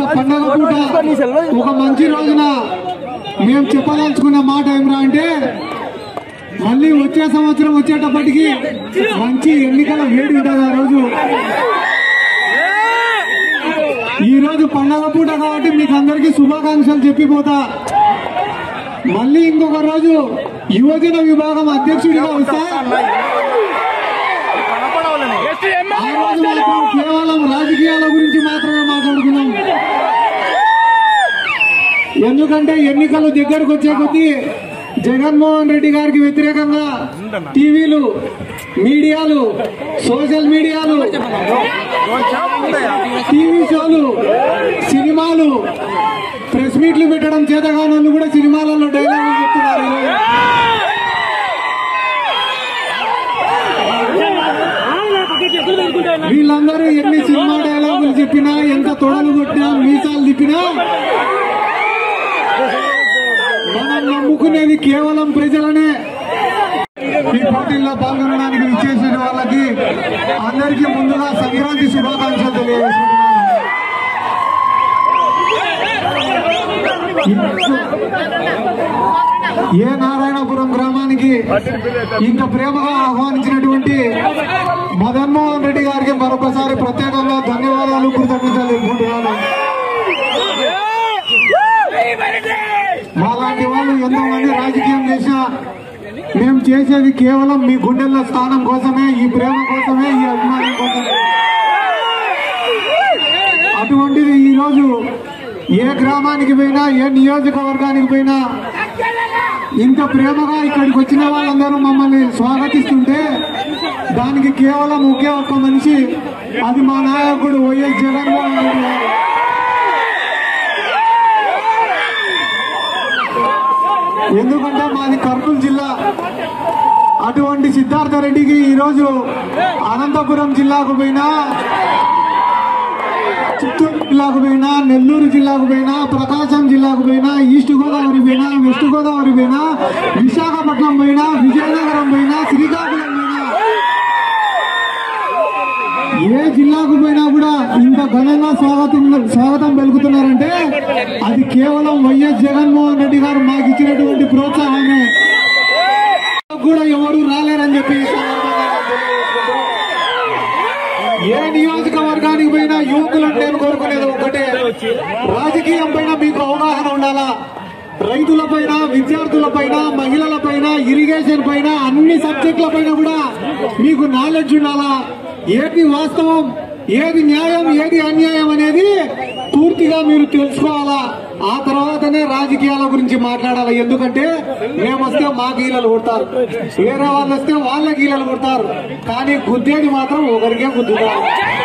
పండగ పూట ఒక మంచి రోజున మేము చెప్పదలుచుకున్న మాట ఏమిరా అంటే మళ్ళీ వచ్చే సంవత్సరం వచ్చేటప్పటికి మంచి ఎన్నికల వేడి ఉంటుంది ఆ రోజు ఈ రోజు పండగ పూట కాబట్టి మీకు అందరికీ శుభాకాంక్షలు చెప్పిపోతా మళ్ళీ ఇంకొక రోజు యువజన విభాగం అధ్యక్షుడిగా వస్తా ఆ రోజు మాత్రం కేవలం రాజకీయాల గురించి మాత్రమే మాట్లాడుకున్నాం ఎందుకంటే ఎన్నికలు దగ్గరకు వచ్చే కొద్దీ జగన్మోహన్ రెడ్డి గారికి వ్యతిరేకంగా టీవీలు మీడియాలు సోషల్ మీడియాలు టీవీ షోలు సినిమాలు ప్రెస్ మీట్లు పెట్టడం చేతగానోళ్ళు కూడా సినిమాలలో డైలాగులు చెప్తున్నారు ఈరోజు. వీళ్ళందరూ ఎన్ని సినిమా డైలాగులు చెప్పినా ఎంత తొడలు కొట్టినా మీసాలు తిప్పినా మనం నమ్ముకునేది కేవలం ప్రజలనే ఈ పోటీల్లో పాల్గొనడానికి విచ్చేసిన వాళ్ళకి అందరికీ ముందుగా సంక్రాంతి శుభాకాంక్షలు తెలియజేస్తున్నాను ఏ నారాయణపురం గ్రామానికి ఇంత ప్రేమగా ఆహ్వానించినటువంటి మదన్మోహన్ రెడ్డి గారికి మరొకసారి ప్రత్యేకంగా ధన్యవాదాలు కృతజ్ఞతలు తెలుపుకుంటున్నాను మాలాంటి వాళ్ళు ఎంతో మంది రాజకీయం చేసినా మేము చేసేది కేవలం మీ గుండెల్లో స్థానం కోసమే ఈ ప్రేమ కోసమే ఈ అభిమానం కోసమే అటువంటిది ఈ రోజు ఏ గ్రామానికి పోయినా ఏ నియోజకవర్గానికి పోయినా ఇంత ప్రేమగా ఇక్కడికి వచ్చిన వాళ్ళందరూ మమ్మల్ని స్వాగతిస్తుంటే దానికి కేవలం ఒకే ఒక్క మనిషి అది మా నాయకుడు వైఎస్ జగన్మోహన్ రెడ్డి గారు ఎందుకంటే మాది కర్నూలు జిల్లా అటువంటి సిద్ధార్థ రెడ్డికి ఈరోజు అనంతపురం జిల్లాకు పోయినా చిత్తూరు జిల్లాకు పోయినా నెల్లూరు జిల్లాకు పోయినా ప్రకాశం జిల్లాకు పోయినా ఈస్ట్ గోదావరి పోయినా వెస్ట్ గోదావరి పోయినా విశాఖపట్నం పోయినా విజయనగరం పోయినా శ్రీకాకుళం పోయినా ఏ జిల్లాకు పోయినా కూడా ఇంత ఘనంగా స్వాగతం స్వాగతం పలుకుతున్నారంటే అది కేవలం వైఎస్ జగన్మోహన్ రెడ్డి గారు మాకు ఇచ్చినటువంటి ప్రోత్సాహమే కూడా ఎవరు రాలేరని చెప్పి ఈ సందర్భంగా తెలియజేసుకుంటూ ఏ నియోజకవర్గానికి పోయినా యువకులను నేను కోరుకునేది ఒక్కటే రాజకీయం పైన మీకు అవగాహన ఉండాలా రైతుల పైన విద్యార్థుల పైన మహిళల పైన ఇరిగేషన్ పైన అన్ని సబ్జెక్టుల పైన కూడా మీకు నాలెడ్జ్ ఉండాలా ఏది వాస్తవం ఏది న్యాయం ఏది అన్యాయం అనేది పూర్తిగా మీరు తెలుసుకోవాలా ఆ తర్వాతనే రాజకీయాల గురించి మాట్లాడాలి ఎందుకంటే మేము వస్తే మా గీలలు కొడతారు వేరే వాళ్ళు వస్తే వాళ్ళ గీలలు కొడతారు కానీ గుద్దేది మాత్రం ఒకరికే గుద్దుతారు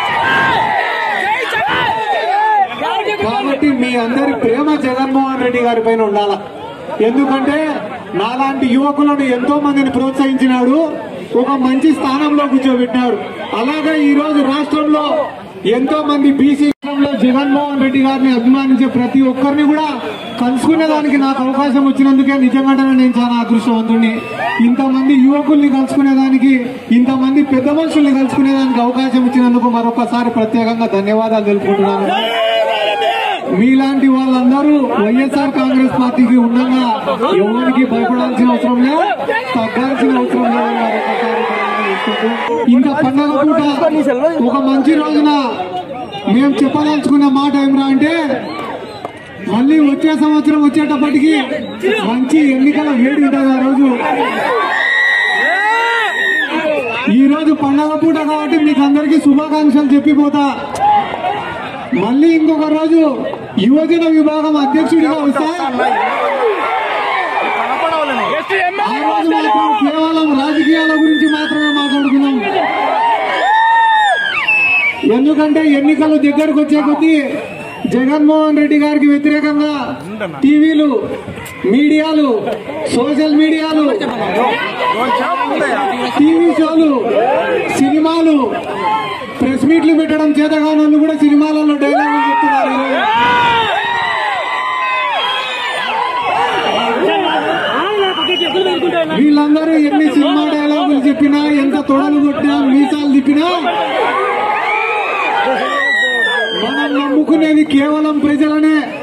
కాబట్టి మీ అందరి ప్రేమ జగన్మోహన్ రెడ్డి గారి పైన ఉండాల ఎందుకంటే నాలాంటి యువకులను ఎంతో మందిని ప్రోత్సహించినాడు ఒక మంచి స్థానంలో కూర్చోబెట్టినాడు అలాగే ఈ రోజు రాష్ట్రంలో ఎంతో మంది బీసీ లో జగన్మోహన్ రెడ్డి గారిని అభిమానించే ప్రతి ఒక్కరిని కూడా కలుసుకునే దానికి నాకు అవకాశం వచ్చినందుకే నిజంగానే నేను చాలా అదృష్టవంతుడిని ఇంతమంది యువకుల్ని కలుసుకునే దానికి ఇంతమంది పెద్ద మనుషుల్ని కలుసుకునే దానికి అవకాశం ఇచ్చినందుకు మరొకసారి ప్రత్యేకంగా ధన్యవాదాలు తెలుపుకుంటున్నాను మీలాంటి వాళ్ళందరూ వైఎస్ఆర్ కాంగ్రెస్ పార్టీకి ఉండగా ఎవరికి భయపడాల్సిన అవసరం లేదు తగ్గాల్సిన అవసరం లేదని మరొకసారి తెలియజేసుకుంటూ, ఇంత పండగ పూట ఒక మంచి రోజున మేము చెప్పదలుచుకున్న మాట ఏమిరా అంటే మళ్ళీ వచ్చే సంవత్సరం వచ్చేటప్పటికి మంచి ఎన్నికల వేడి ఉంటుంది ఆ రోజు ఈ రోజు పండగ పూట కాబట్టి మీకు అందరికీ శుభాకాంక్షలు చెప్పిపోతా మళ్ళీ ఇంకొక రోజు యువజన విభాగం అధ్యక్షుడిగా వస్తా ఆ రోజు మాత్రం కేవలం రాజకీయాల గురించి మాత్రమే మాట్లాడుకున్నాం ఎందుకంటే ఎన్నికలు దగ్గరకు వచ్చే కొద్దీ జగన్మోహన్ రెడ్డి గారికి వ్యతిరేకంగా టీవీలు మీడియాలు సోషల్ మీడియాలు టీవీ షోలు సినిమాలు ప్రెస్ మీట్లు పెట్టడం చేతగానోళ్ళు కూడా సినిమాలలో డైలాగులు చెప్తున్నారు ఈరోజు. వీళ్ళందరూ ఎన్ని సినిమా డైలాగులు చెప్పినా ఎంత తొడలు కొట్టినా మీసాలు తిప్పినా మనం నమ్ముకునేది కేవలం ప్రజలనే